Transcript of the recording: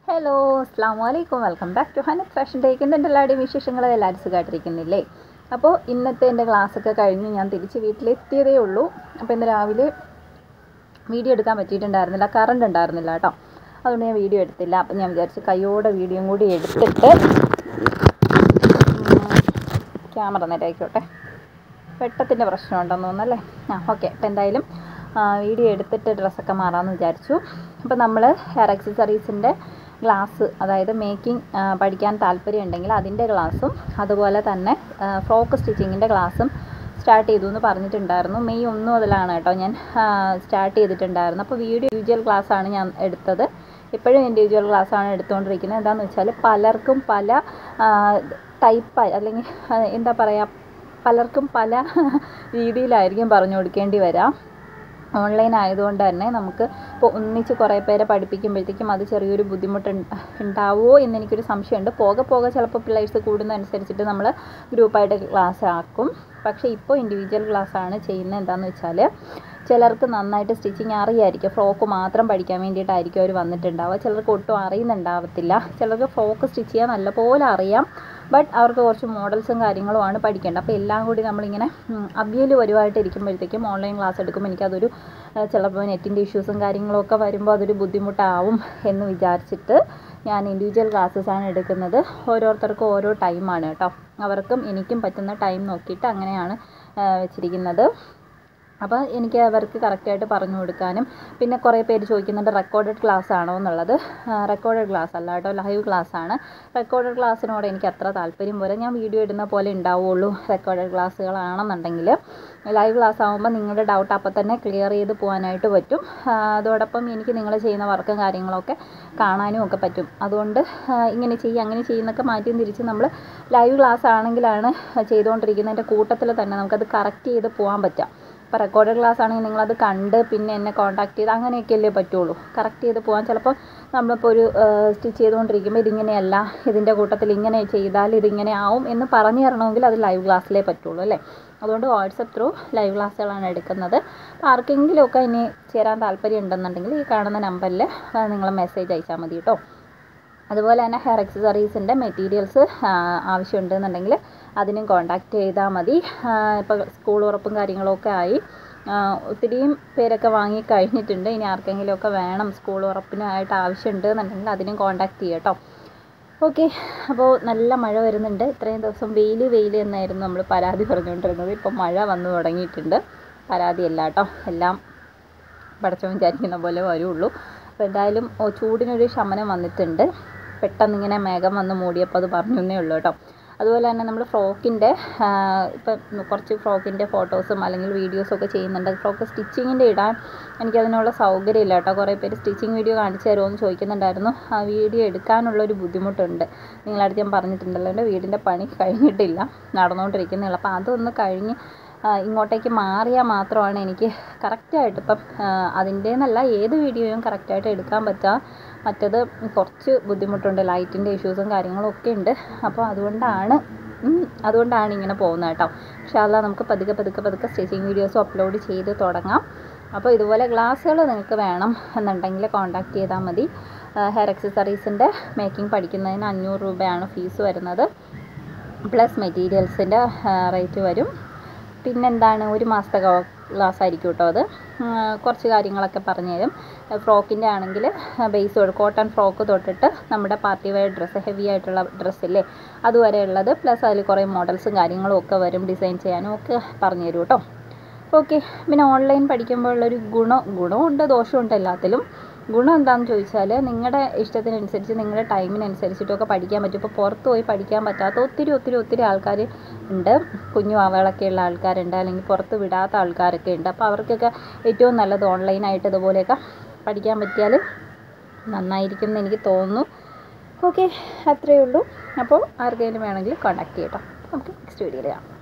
hello അസ്സാം വലൈക്കും welcome back to Hanath fashion take എന്തുണ്ട് എല്ലാവരുടെയും വിശേഷങ്ങൾ എല്ലാവരും സുഖമായിട്ടിരിക്കുന്നില്ലേ അപ്പോൾ ഇന്നത്തെ എൻ്റെ ക്ലാസ്സൊക്കെ കഴിഞ്ഞ് ഞാൻ തിരിച്ച് വീട്ടിലെത്തിയതേ ഉള്ളൂ അപ്പോൾ ഇന്ന് രാവിലെ വീഡിയോ എടുക്കാൻ പറ്റിയിട്ടുണ്ടായിരുന്നില്ല കറണ്ട് ഉണ്ടായിരുന്നില്ല കേട്ടോ അതുകൊണ്ട് ഞാൻ വീഡിയോ എടുത്തില്ല അപ്പം ഞാൻ വിചാരിച്ചു കൈയോടെ വീഡിയോയും കൂടി എടുത്തിട്ട് ക്യാമറ നേരായിക്കോട്ടെ വെട്ടത്തിൻ്റെ പ്രശ്നമുണ്ടെന്ന് തോന്നുന്നല്ലേ ആ ഓക്കെ അപ്പോൾ എന്തായാലും ആ, വീഡിയോ എടുത്തിട്ട് ഡ്രസ്സൊക്കെ മാറാമെന്ന് വിചാരിച്ചു അപ്പോൾ നമ്മൾ ഹെയർ ആക്സസറീസിൻ്റെ ക്ലാസ് അതായത് മേക്കിംഗ് പഠിക്കാൻ താല്പര്യം ഉണ്ടെങ്കിൽ അതിൻ്റെ ക്ലാസ്സും അതുപോലെ തന്നെ ഫ്രോക്ക് സ്റ്റിച്ചിങ്ങിൻ്റെ ക്ലാസ്സും സ്റ്റാർട്ട് ചെയ്തു എന്ന് പറഞ്ഞിട്ടുണ്ടായിരുന്നു മെയ് ഒന്ന് മുതലാണ് കേട്ടോ ഞാൻ സ്റ്റാർട്ട് ചെയ്തിട്ടുണ്ടായിരുന്നു അപ്പോൾ വീഡിയോ ഇൻഡിവിജ്വൽ ക്ലാസ്സാണ് ഞാൻ എടുത്തത് ഇപ്പോഴും ഇൻഡിവിജ്വൽ ക്ലാസ്സാണ് എടുത്തുകൊണ്ടിരിക്കുന്നത് എന്താണെന്ന് വെച്ചാൽ പലർക്കും പല ടൈപ്പായി അല്ലെങ്കിൽ ആ, എന്താ പറയുക പലർക്കും പല രീതിയിലായിരിക്കും പറഞ്ഞു കൊടുക്കേണ്ടി വരാം ഓൺലൈൻ ആയതുകൊണ്ട് തന്നെ നമുക്ക് ഇപ്പോൾ ഒന്നിച്ച് കുറേ പേരെ പഠിപ്പിക്കുമ്പോഴത്തേക്കും അത് ചെറിയൊരു ബുദ്ധിമുട്ട് ഉണ്ട- ഉണ്ടാവുമോ എന്ന് എനിക്കൊരു സംശയമുണ്ട് പോകെ പോകെ ചിലപ്പോൾ പിള്ളേഴ്സ് കൂടുന്നതനുസരിച്ചിട്ട് നമ്മൾ ഗ്രൂപ്പായിട്ട് ക്ലാസ് ആക്കും പക്ഷേ ഇപ്പോൾ ഇൻഡിവിജ്വൽ ക്ലാസ്സാണ് ചെയ്യുന്നത് എന്താണെന്ന് വെച്ചാൽ ചിലർക്ക് നന്നായിട്ട് സ്റ്റിച്ചിങ് അറിയായിരിക്കും ഫ്രോക്ക് മാത്രം പഠിക്കാൻ വേണ്ടിയിട്ടായിരിക്കും അവർ വന്നിട്ടുണ്ടാവുക ചിലർക്ക് ഒട്ടും അറിയുന്നുണ്ടാവത്തില്ല ചിലർക്ക് ഫ്രോക്ക് സ്റ്റിച്ച് ചെയ്യാൻ നല്ലപോലെ അറിയാം ബട്ട് അവർക്ക് കുറച്ച് മോഡൽസും കാര്യങ്ങളുമാണ് പഠിക്കേണ്ടത് അപ്പോൾ എല്ലാം കൂടി നമ്മളിങ്ങനെ അവ്യൽ വരുമായിട്ട് ഇരിക്കുമ്പോഴത്തേക്കും ഓൺലൈൻ ക്ലാസ് എടുക്കുമ്പോൾ എനിക്കതൊരു ആ, ചിലപ്പോൾ നെറ്റിൻ്റെ ഇഷ്യൂസും കാര്യങ്ങളൊക്കെ വരുമ്പോൾ അതൊരു ബുദ്ധിമുട്ടാവും എന്ന് വിചാരിച്ചിട്ട് ഞാൻ ഇൻഡിവിജ്വൽ ക്ലാസ്സസ് ആണ് എടുക്കുന്നത് ഓരോരുത്തർക്കും ഓരോ ടൈമാണ് കേട്ടോ അവർക്കും എനിക്കും പറ്റുന്ന ടൈം നോക്കിയിട്ട് അങ്ങനെയാണ് ആ, വെച്ചിരിക്കുന്നത് അപ്പോൾ എനിക്ക് അവർക്ക് കറക്റ്റായിട്ട് പറഞ്ഞു കൊടുക്കാനും പിന്നെ കുറേ പേര് ചോദിക്കുന്നുണ്ട് റെക്കോർഡഡ് ക്ലാസ് ആണോ എന്നുള്ളത് റെക്കോർഡഡ് ക്ലാസ് അല്ല കേട്ടോ ലൈവ് ക്ലാസ് ആണ് റെക്കോർഡഡ് ക്ലാസ്സിനോട് എനിക്ക് അത്ര താല്പര്യം പോലെ ഞാൻ വീഡിയോ ഇടുന്ന പോലെ ഉണ്ടാവുള്ളൂ റെക്കോർഡഡ് ക്ലാസ്സുകളാണെന്നുണ്ടെങ്കിൽ ലൈവ് ക്ലാസ് ആകുമ്പോൾ നിങ്ങളുടെ ഡൗട്ട് അപ്പം തന്നെ ക്ലിയർ ചെയ്ത് പോകാനായിട്ട് പറ്റും ആ, അതോടൊപ്പം എനിക്ക് നിങ്ങൾ ചെയ്യുന്ന വർക്കും കാര്യങ്ങളൊക്കെ കാണാനും ഒക്കെ പറ്റും അതുകൊണ്ട് ആ, ഇങ്ങനെ ചെയ്യും അങ്ങനെ ചെയ്യുന്നൊക്കെ മാറ്റിയും തിരിച്ച് നമ്മൾ ലൈവ് ക്ലാസ് ആണെങ്കിലാണ് ചെയ്തുകൊണ്ടിരിക്കുന്നതിൻ്റെ കൂട്ടത്തിൽ തന്നെ നമുക്കത് കറക്റ്റ് ചെയ്ത് പോകാൻ പറ്റുക ഇപ്പോൾ റെക്കോർഡഡ് ക്ലാസ് ആണെങ്കിൽ നിങ്ങളത് കണ്ട് പിന്നെ എന്നെ കോൺടാക്ട് ചെയ്ത് അങ്ങനെയൊക്കെയല്ലേ പറ്റുള്ളൂ കറക്റ്റ് ചെയ്ത് പോകാൻ ചിലപ്പോൾ നമ്മളിപ്പോൾ ഒരു സ്റ്റിച്ച് ചെയ്തുകൊണ്ടിരിക്കുമ്പോൾ ഇതിങ്ങനെയല്ല ഇതിൻ്റെ കൂട്ടത്തിൽ ഇങ്ങനെ ചെയ്താൽ ഇതിങ്ങനെ ആവും എന്ന് പറഞ്ഞു തരണമെങ്കിൽ അത് ലൈവ് ക്ലാസ്സിലേ പറ്റുള്ളൂ അല്ലേ അതുകൊണ്ട് വാട്സപ്പ് ത്രൂ ലൈവ് ക്ലാസ്സുകളാണ് എടുക്കുന്നത് അപ്പോൾ ആർക്കെങ്കിലുമൊക്കെ ഇനി ചേരാൻ താല്പര്യം ഉണ്ടെന്നുണ്ടെങ്കിൽ ഈ കാണുന്ന നമ്പറിൽ നിങ്ങൾ മെസ്സേജ് അയച്ചാൽ മതി കേട്ടോ അതുപോലെ തന്നെ ഹെയർ അക്സസറീസിൻ്റെ മെറ്റീരിയൽസ് ആവശ്യമുണ്ടെന്നുണ്ടെങ്കിൽ അതിനും കോണ്ടാക്ട് ചെയ്താൽ മതി ഇപ്പോൾ സ്കൂൾ ഉറപ്പും കാര്യങ്ങളൊക്കെ ആയി ആ, ഒത്തിരിയും പേരൊക്കെ വാങ്ങി കഴിഞ്ഞിട്ടുണ്ട് ഇനി ആർക്കെങ്കിലുമൊക്കെ വേണം സ്കൂൾ ഉറപ്പിനായിട്ട് ആവശ്യമുണ്ട് എന്നുണ്ടെങ്കിൽ അതിനും കോണ്ടാക്ട് ചെയ്യാം കേട്ടോ ഓക്കെ അപ്പോൾ നല്ല മഴ വരുന്നുണ്ട് ഇത്രയും ദിവസം വെയിൽ വെയിൽ എന്നായിരുന്നു നമ്മൾ പരാതി പറഞ്ഞുകൊണ്ടിരുന്നത് ഇപ്പോൾ മഴ വന്നു തുടങ്ങിയിട്ടുണ്ട് പരാതിയല്ല കേട്ടോ എല്ലാം പടച്ചവൻ വിചാരിക്കുന്ന പോലെ വരുള്ളൂ അപ്പോൾ എന്തായാലും ഓ, ചൂടിനൊരു ശമനം വന്നിട്ടുണ്ട് പെട്ടെന്ന് ഇങ്ങനെ മേഘം വന്ന് മൂടിയപ്പോൾ അത് പറഞ്ഞു എന്നേ ഉള്ളൂ കേട്ടോ അതുപോലെ തന്നെ നമ്മൾ ഫ്രോക്കിൻ്റെ ഇപ്പം കുറച്ച് ഫ്രോക്കിൻ്റെ ഫോട്ടോസും അല്ലെങ്കിൽ വീഡിയോസും ഒക്കെ ചെയ്യുന്നുണ്ട് ഫ്രോക്ക് സ്റ്റിച്ചിങ്ങിൻ്റെ ഇടാൻ എനിക്കതിനുള്ള സൗകര്യമില്ല കേട്ടോ കുറേ പേര് സ്റ്റിച്ചിങ് വീഡിയോ കാണിച്ചു തരുമോ എന്ന് ചോദിക്കുന്നുണ്ടായിരുന്നു ആ വീഡിയോ എടുക്കാനുള്ളൊരു ബുദ്ധിമുട്ടുണ്ട് നിങ്ങളടുത്ത് ഞാൻ പറഞ്ഞിട്ടുണ്ടല്ലോ എൻ്റെ വീടിൻ്റെ പണി കഴിഞ്ഞിട്ടില്ല നടന്നുകൊണ്ടിരിക്കുന്നേ ഉള്ളൂ അപ്പോൾ അതൊന്ന് കഴിഞ്ഞ് ആ, ഇങ്ങോട്ടേക്ക് മാറിയാൽ മാത്രമാണ് എനിക്ക് കറക്റ്റായിട്ട് ഇപ്പം അതിൻ്റേന്നല്ല ഏത് വീഡിയോയും കറക്റ്റായിട്ട് എടുക്കാൻ പറ്റുക മറ്റത് കുറച്ച് ബുദ്ധിമുട്ടുണ്ട് ലൈറ്റിൻ്റെ ഇഷ്യൂസും കാര്യങ്ങളും ഒക്കെ ഉണ്ട് അപ്പോൾ അതുകൊണ്ടാണ് ഉം, അതുകൊണ്ടാണ് ഇങ്ങനെ പോകുന്നത് കേട്ടോ പക്ഷേ അല്ല നമുക്ക് പതുക്കെ പതുക്കെ പതുക്കെ സ്റ്റിച്ചിങ് വീഡിയോസും അപ്ലോഡ് ചെയ്ത് തുടങ്ങാം അപ്പോൾ ഇതുപോലെ ഗ്ലാസ്സുകൾ നിങ്ങൾക്ക് വേണം എന്നുണ്ടെങ്കിൽ കോൺടാക്ട് ചെയ്താൽ മതി ഹെയർ അക്സസറീസിൻ്റെ മേക്കിംഗ് പഠിക്കുന്നതിന് അഞ്ഞൂറ് രൂപയാണ് ഫീസ് വരുന്നത് പ്ലസ് മെറ്റീരിയൽസിൻ്റെ റേറ്റ് വരും പിന്നെന്താണ് ഒരു മാസത്തെ ക്ലാസ് ആയിരിക്കും കേട്ടോ അത് ഉം, കുറച്ച് കാര്യങ്ങളൊക്കെ പറഞ്ഞു തരും ഫ്രോക്കിൻ്റെ ആണെങ്കിൽ ബേസ് കോട്ടൺ ഫ്രോക്ക് തൊട്ടിട്ട് നമ്മുടെ പാർട്ടി വെയർ ഡ്രസ്സ് ഹെവി ആയിട്ടുള്ള ഡ്രസ്സില്ലേ അതുവരെ ഉള്ളത് പ്ലസ് അതിൽ കുറേ മോഡൽസും കാര്യങ്ങളും ഒക്കെ വരും ഡിസൈൻ ചെയ്യാനും ഒക്കെ പറഞ്ഞു തരും കേട്ടോ ഓക്കെ പിന്നെ ഓൺലൈൻ പഠിക്കുമ്പോൾ ഉള്ളൊരു ഗുണം ഗുണമുണ്ട് ദോഷമുണ്ട് എല്ലാത്തിലും ഗുണം എന്താണെന്ന് ചോദിച്ചാൽ നിങ്ങളുടെ ഇഷ്ടത്തിനനുസരിച്ച് നിങ്ങളുടെ ടൈമിനനുസരിച്ചിട്ടൊക്കെ പഠിക്കാൻ പറ്റും ഇപ്പോൾ പുറത്ത് പോയി പഠിക്കാൻ പറ്റാത്ത ഒത്തിരി ഒത്തിരി ഒത്തിരി ആൾക്കാർ ഉണ്ട് കുഞ്ഞു അവളൊക്കെ ഉള്ള ആൾക്കാരുണ്ട് അല്ലെങ്കിൽ പുറത്ത് വിടാത്ത ആൾക്കാരൊക്കെ ഉണ്ട് അപ്പോൾ അവർക്കൊക്കെ ഏറ്റവും നല്ലത് ഓൺലൈനായിട്ട് ഇതുപോലെയൊക്കെ പഠിക്കാൻ പറ്റിയാൽ നന്നായിരിക്കും എന്ന് എനിക്ക് തോന്നുന്നു ഓക്കെ അത്രയേ ഉള്ളൂ അപ്പോൾ ആർക്കെങ്കിലും വേണമെങ്കിൽ കോൺടാക്ട് ചെയ്യട്ടോ നമുക്ക് നെക്സ്റ്റ് വീഡിയോയിൽ കാണാം